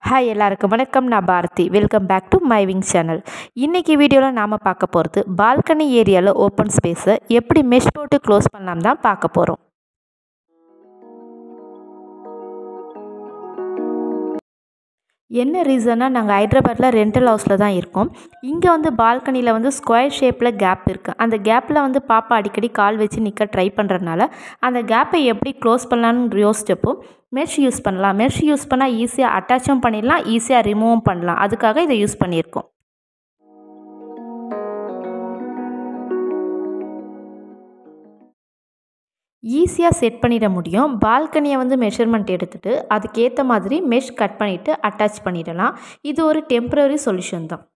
hi எல்லாருக்கும் வணக்கம் நான் Bharathi welcome back to my wing channel இன்றைக்கி வீடியோவில் நாம் பார்க்க போகிறது பால்கனி ஏரியாவில் ஓப்பன் ஸ்பேஸை எப்படி மெஷ் போட்டு க்ளோஸ் பண்ணலாம் தான் பார்க்க போகிறோம் என்ன ரீசனாக நாங்கள் ஹைதராபாத்தில் ரெண்டல் ஹவுஸில் தான் இருக்கோம் இங்கே வந்து பால்கனியில் வந்து ஸ்கொயர் ஷேப்பில் கேப் இருக்குது அந்த கேப்பில் வந்து பாப்பா அடிக்கடி கால் வச்சு நிற்க ட்ரை பண்ணுறதுனால அந்த கேப்பை எப்படி க்ளோஸ் பண்ணலான்னு யோசிச்சப்போ மெஷ் யூஸ் பண்ணலாம் மெஷ் யூஸ் பண்ணால் ஈஸியாக அட்டாச்சும் பண்ணிடலாம் ஈஸியாக ரிமூவும் பண்ணலாம் அதுக்காக இதை யூஸ் பண்ணியிருக்கோம் ஈஸியாக செட் பண்ணிட முடியும் பால்கனியை வந்து மெஷர்மெண்ட் எடுத்துகிட்டு அதுக்கேற்ற மாதிரி மெஷ் கட் பண்ணிவிட்டு அட்டாச் பண்ணிடலாம் இது ஒரு டெம்ப்ரரி சொல்யூஷன் தான்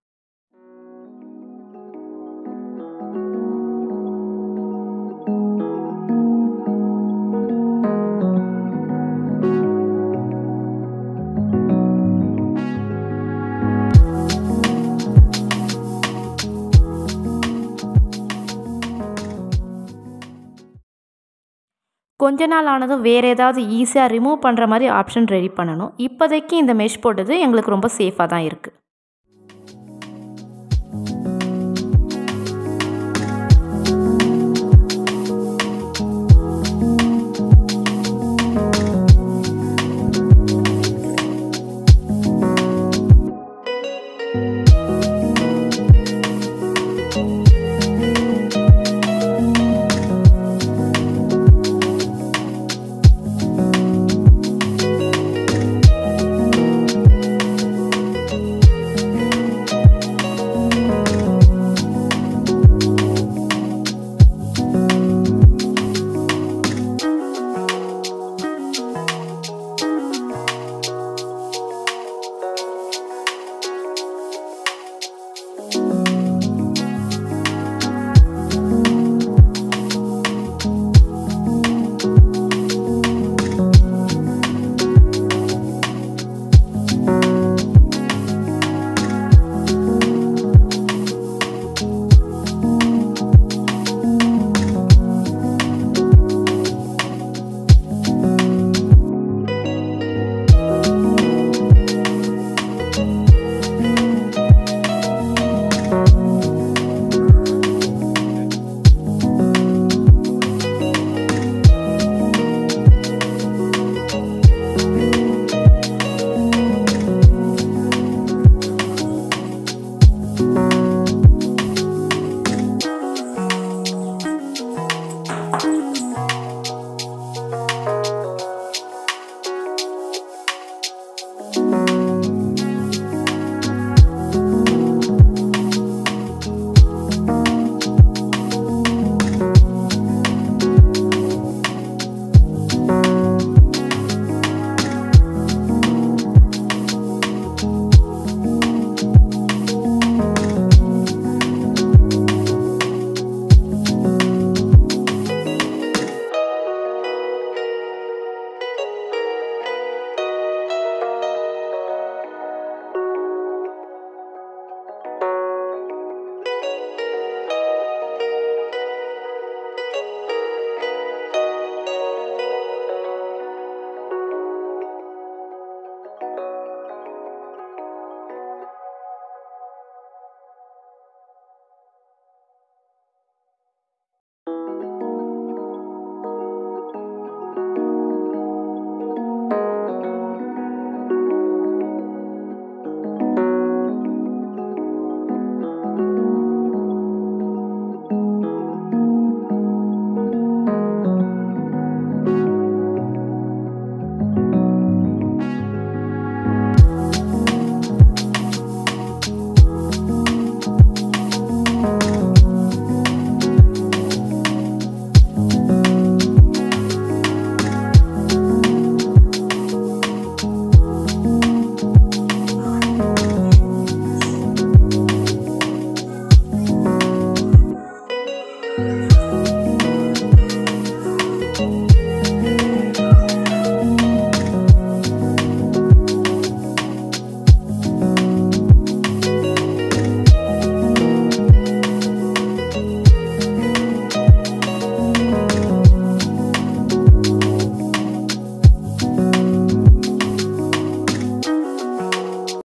கொஞ்ச நாள் ஆனதும் வேறு ஏதாவது ஈஸியாக ரிமூவ் பண்ணுற மாதிரி ஆப்ஷன் ரெடி பண்ணணும் இப்போதைக்கு இந்த மெஷ் போட்டது எங்களுக்கு ரொம்ப சேஃபாக தான் இருக்குது